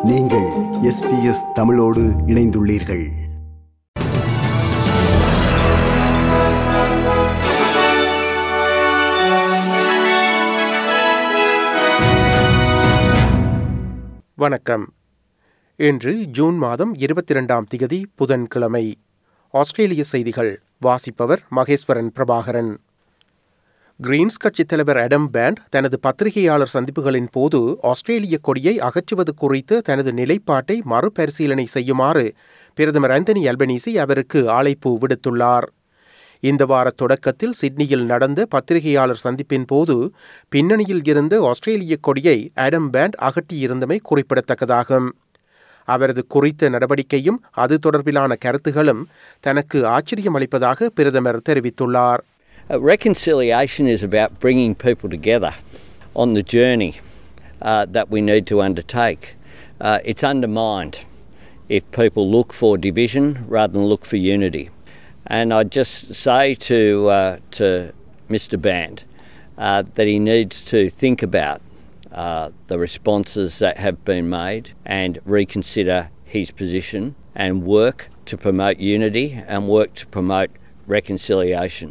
நீங்கள் எஸ்பிஎஸ் தமிழோடு இணைந்துள்ளீர்கள் வணக்கம் இன்று ஜூன் மாதம் இருபத்தி இரண்டாம் திகதி புதன்கிழமை ஆஸ்திரேலிய செய்திகள் வாசிப்பவர் மகேஸ்வரன் பிரபாகரன் கிரீன்ஸ் கட்சித் தலைவர் அடம் பேண்ட் தனது பத்திரிகையாளர் சந்திப்புகளின் போது ஆஸ்திரேலிய கொடியை அகற்றுவது குறித்து தனது நிலைப்பாட்டை மறுபரிசீலனை செய்யுமாறு பிரதமர் ஆந்தனி அல்பனீசி அவருக்கு அழைப்பு விடுத்துள்ளார் இந்த வார தொடக்கத்தில் சிட்னியில் நடந்த பத்திரிகையாளர் சந்திப்பின் போது பின்னணியில் இருந்த ஆஸ்திரேலிய கொடியை ஆடம் பேண்ட் அகற்றியிருந்தமை குறிப்பிடத்தக்கதாகும் அவரது குறித்த நடவடிக்கையும் அது தொடர்பிலான கருத்துகளும் தனக்கு ஆச்சரியமளிப்பதாக பிரதமர் தெரிவித்துள்ளார் Uh, reconciliation is about bringing people together on the journey uh, that we need to undertake. Uh, it's undermined if people look for division rather than look for unity. And I just say to, uh, to Mr. Band uh, that he needs to think about uh, the responses that have been made and reconsider his position and work to promote unity and work to promote reconciliation.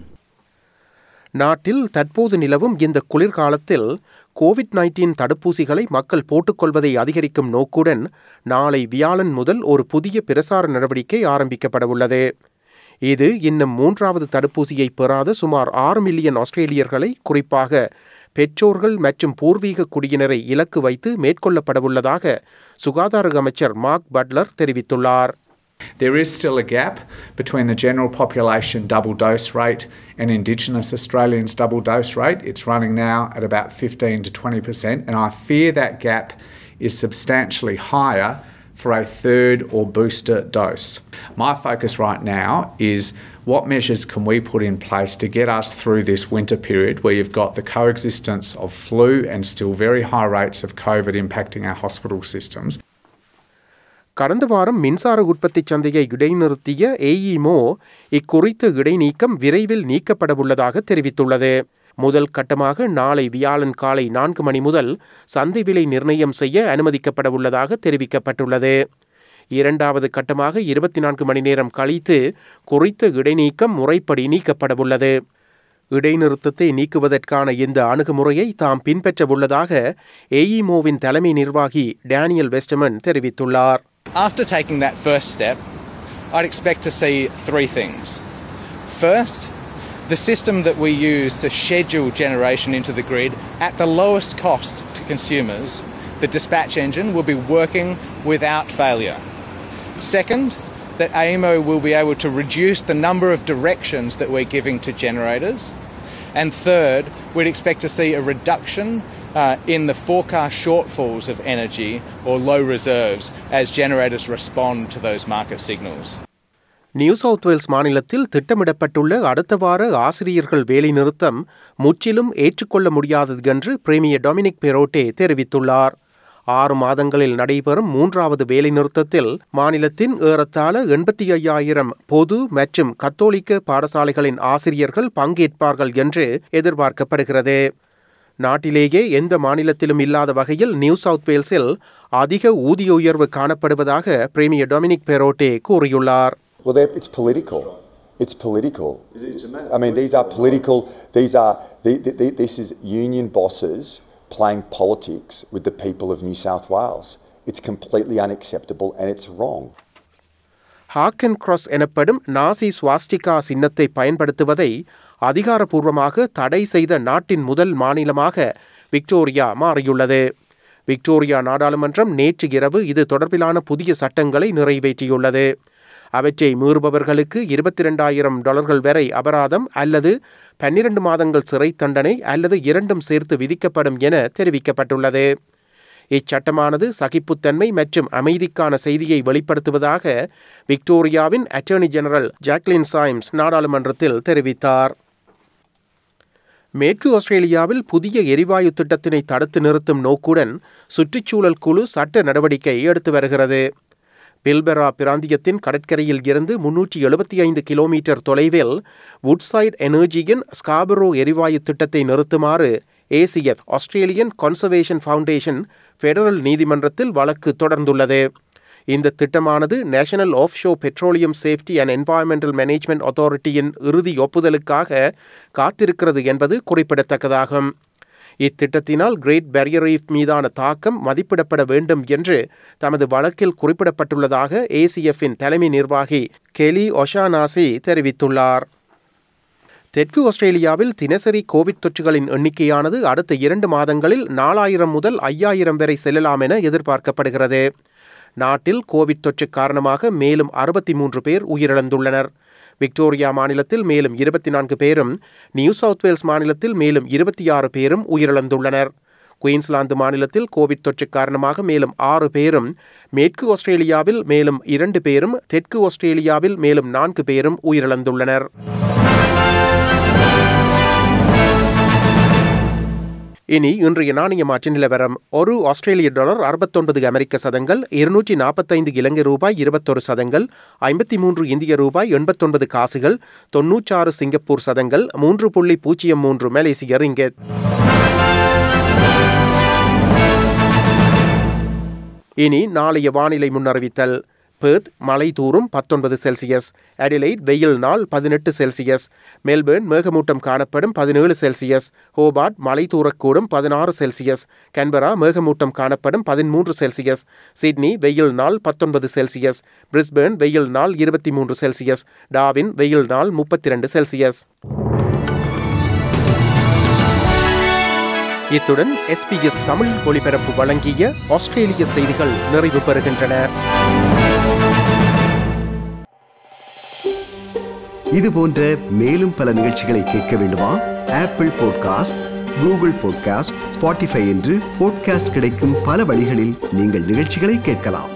நாட்டில் தற்போது நிலவும் இந்த குளிர்காலத்தில் Covid nineteen தடுப்பூசிகளை மக்கள் போட்டுக்கொள்வதை அதிகரிக்கும் நோக்குடன் நாளை வியாழன் முதல் ஒரு புதிய பிரசார நடவடிக்கை ஆரம்பிக்கப்படவுள்ளது இது இன்னும் மூன்றாவது தடுப்பூசியை பெறாத சுமார் ஆறு மில்லியன் ஆஸ்திரேலியர்களை குறிப்பாக பெற்றோர்கள் மற்றும் பூர்வீக குடியினரை இலக்கு வைத்து மேற்கொள்ளப்படவுள்ளதாக சுகாதார அமைச்சர் மார்க் பட்லர் தெரிவித்துள்ளார் There is still a gap between the general population double dose rate and Indigenous Australians' double dose rate. It's running now at about 15 to 20%, and I fear that gap is substantially higher for a third or booster dose. My focus right now is what measures can we put in place to get us through this winter period where you've got the coexistence of flu and still very high rates of COVID impacting our hospital systems. கடந்த வாரம் மின்சார உற்பத்தி சந்தையை இடைநிறுத்திய ஏஇமோ இக்குறித்த இடைநீக்கம் விரைவில் நீக்கப்படவுள்ளதாக தெரிவித்துள்ளது முதல் கட்டமாக நாளை வியாழன் காலை நான்கு மணி முதல் சந்தை விலை நிர்ணயம் செய்ய அனுமதிக்கப்படவுள்ளதாக தெரிவிக்கப்பட்டுள்ளது இரண்டாவது கட்டமாக இருபத்தி நான்கு மணி நேரம் கழித்து குறித்த இடைநீக்கம் முறைப்படி நீக்கப்படவுள்ளது இடைநிறுத்தத்தை நீக்குவதற்கான இந்த அணுகுமுறையை தாம் பின்பற்றவுள்ளதாக ஏஇமோவின் தலைமை நிர்வாகி டேனியல் வெஸ்டமன் தெரிவித்துள்ளார் After taking that first step, I'd expect to see three things. First, the system that we use to schedule generation into the grid at the lowest cost to consumers, the dispatch engine, will be working without failure. Second, that AEMO will be able to reduce the number of directions that we're giving to generators. And third, we'd expect to see a reduction uh, in the forecast shortfalls of energy or low reserves as generators respond to those market signals. New South Wales மாநிலத்தில் திட்டமிடப்பட்டுள்ள அடுத்த வார ஆசிரியர்கள் வேலைநிறுத்தம் முற்றிலும் ஏற்றுக்கொள்ள முடியாதது என்று பிரேமியர் டொமினிக் பெரோட்டே தெரிவித்துள்ளார் ஆறு மாதங்களில் நடைபெறும் மூன்றாவது வேலைநிறுத்தத்தில் மாநிலத்தின் ஏறத்தாழ எண்பத்தி ஐயாயிரம் பொது மற்றும் கத்தோலிக்க பாடசாலைகளின் ஆசிரியர்கள் பங்கேற்பார்கள் என்று எதிர்பார்க்கப்படுகிறது நாட்டிலேயே எந்த மாநிலத்திலும் இல்லாத வகையில் நியூ சவுத் வேல்ஸில் அதிக ஊதிய உயர்வு காணப்படுவதாக பிரேமியர் டொமினிக் பெரோட்டே கூறியுள்ளார் Well, they're- it's political. It's political. I mean, these are political. These are the, the, the, this is union bosses playing politics with the people of New South Wales. It's completely unacceptable and it's wrong. Hakenkreuz எனப்படும் Nazi ஸ்வாஸ்டிகா சின்னத்தை பயன்படுத்துவதை அதிகாரப்பூர்வமாக தடை செய்த நாட்டின் முதல் மாநிலமாக Victoria மாறியுள்ளது விக்டோரியா நாடாளுமன்றம் நேற்று இரவு இது தொடர்பிலான புதிய சட்டங்களை நிறைவேற்றியுள்ளது அவற்றை மீறுபவர்களுக்கு இருபத்தி ரெண்டாயிரம் டாலர்கள் வரை அபராதம் அல்லது பன்னிரண்டு மாதங்கள் சிறை தண்டனை அல்லது இரண்டும் சேர்த்து விதிக்கப்படும் என தெரிவிக்கப்பட்டுள்ளது இச்சட்டமானது சகிப்புத்தன்மை மற்றும் அமைதிக்கான செய்தியை வெளிப்படுத்துவதாக விக்டோரியாவின் அட்டர்னி ஜெனரல் ஜாக்லின் சாய்ம்ஸ் நாடாளுமன்றத்தில் தெரிவித்தார் மேற்கு ஆஸ்திரேலியாவில் புதிய எரிவாயு திட்டத்தினை தடுத்து நிறுத்தும் நோக்குடன் சுற்றுச்சூழல் குழு சட்ட நடவடிக்கை எடுத்து வருகிறது பில்பெரா பிராந்தியத்தின் கடற்கரையில் இருந்து முன்னூற்றி எழுபத்தி ஐந்து கிலோமீட்டர் தொலைவில் வுட்சைட் எனர்ஜியின் ஸ்காபரோ எரிவாயு திட்டத்தை நிறுத்துமாறு ACF Australian conservation foundation federal நீதிமன்றத்தில் வழக்கு தொடர்ந்துள்ளது இந்த திட்டமானது national offshore petroleum safety and environmental management அத்தாரிட்டியின் இறுதி ஒப்புதலுக்காக காத்திருக்கிறது என்பது குறிப்பிடத்தக்கதாகும் இத்திட்டத்தினால் கிரேட் பேரியர் ரீஃப் மீதான தாக்கம் மதிப்பிடப்பட வேண்டும் என்று தமது வழக்கில் குறிப்பிடப்பட்டுள்ளதாக ஏசிஎஃப்பின் தலைமை நிர்வாகி கெலி ஒஷானாசி தெரிவித்துள்ளார் தெற்கு ஆஸ்திரேலியாவில் தினசரி கோவிட் தொற்றுகளின் எண்ணிக்கையானது அடுத்த இரண்டு மாதங்களில் நாலாயிரம் முதல் ஐயாயிரம் வரை செல்லலாம் என எதிர்பார்க்கப்படுகிறது நாட்டில் கோவிட் தொற்று காரணமாக மேலும் அறுபத்தி மூன்று பேர் உயிரிழந்துள்ளனர் விக்டோரியா மாநிலத்தில் மேலும் இருபத்தி நான்கு பேரும் நியூ சவுத் வேல்ஸ் மாநிலத்தில் மேலும் இருபத்தி ஆறு பேரும் உயிரிழந்துள்ளனர் குயின்ஸ்லாந்து மாநிலத்தில் கோவிட் தொற்று காரணமாக மேலும் ஆறு பேரும் மேற்கு ஆஸ்திரேலியாவில் மேலும் இரண்டு பேரும் தெற்கு ஆஸ்திரேலியாவில் மேலும் நான்கு பேரும் உயிரிழந்துள்ளனர் இனி இன்றைய நாணய மாற்று நிலவரம் ஒரு ஆஸ்திரேலிய டாலர் அறுபத்தொன்பது அமெரிக்க சதங்கள் இருநூற்றி நாற்பத்தைந்து இலங்கை ரூபாய் இருபத்தொரு சதங்கள் ஐம்பத்தி மூன்று இந்திய ரூபாய் எண்பத்தொன்பது காசுகள் தொன்னூற்றாறு சிங்கப்பூர் சதங்கள் மூன்று புள்ளி பூஜ்ஜியம் மூன்று மலேசிய ரிங்கெட் இனி நாளைய வானிலை முன்னறிவித்தல் பெர்த் மலை தூரும் பத்தொன்பது செல்சியஸ் அடிலைட் வெயில் நாள் பதினெட்டு செல்சியஸ் மெல்பேர்ன் மேகமூட்டம் காணப்படும் பதினேழு செல்சியஸ் ஹோபார்ட் மலை தூரக்கூடும் பதினாறு செல்சியஸ் கன்பரா மேகமூட்டம் காணப்படும் பதிமூன்று செல்சியஸ் சிட்னி வெயில் நாள் பத்தொன்பது செல்சியஸ் பிரிஸ்பேர்ன் வெயில் நாள் இருபத்தி மூன்று செல்சியஸ் டாவின் வெயில் நாள் முப்பத்தி ரெண்டு செல்சியஸ் இத்துடன் எஸ்பிஎஸ் தமிழ் ஒலிபரப்பு வழங்கிய ஆஸ்திரேலிய செய்திகள் நிறைவு பெறுகின்றன இது போன்ற மேலும் பல நிகழ்ச்சிகளை கேட்க வேண்டுமா Apple podcast Google podcast Spotify என்று பாட்காஸ்ட் கிடைக்கும் பல வழிகளில் நீங்கள் நிகழ்ச்சிகளை கேட்கலாம்